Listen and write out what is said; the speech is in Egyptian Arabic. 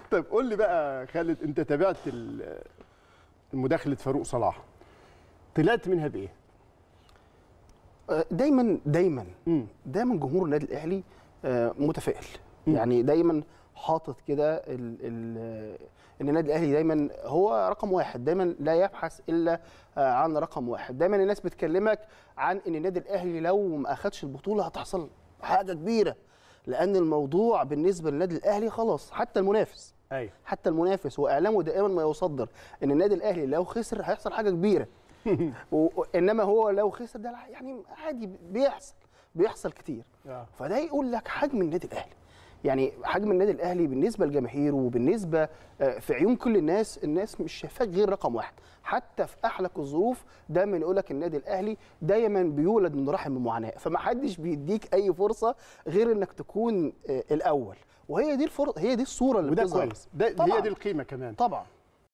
طيب قول لي بقى خالد انت تابعت ال- مداخله فاروق صلاح طلعت منها بايه؟ آه، دايما دايما مم. دايما جمهور النادي الاهلي آه، متفائل يعني دايما حاطط كده ال- ال- ان النادي الاهلي دايما هو رقم واحد دايما لا يبحث الا آه، عن رقم واحد دايما الناس بتكلمك عن ان النادي الاهلي لو ما اخدش البطوله هتحصل حاجه كبيره لان الموضوع بالنسبه للنادي الاهلي خلاص حتى المنافس ايوه حتى المنافس واعلامه دائما ما يصدر ان النادي الاهلي لو خسر هيحصل حاجه كبيره و- و- انما هو لو خسر ده يعني عادي بيحصل بيحصل كتير آه. فده يقول لك حجم النادي الاهلي يعني حجم النادي الاهلي بالنسبه لجماهيره وبالنسبه آه، في عيون كل الناس الناس مش شايفاك غير رقم واحد حتى في احلك الظروف دايما يقول لك النادي الاهلي دايما بيولد من رحم المعاناه فما حدش بيديك اي فرصه غير انك تكون آه، الاول وهي دي الفرصه هي دي الصوره اللي وده بتظهر. كويس ده طبعاً. هي دي القيمه كمان طبعا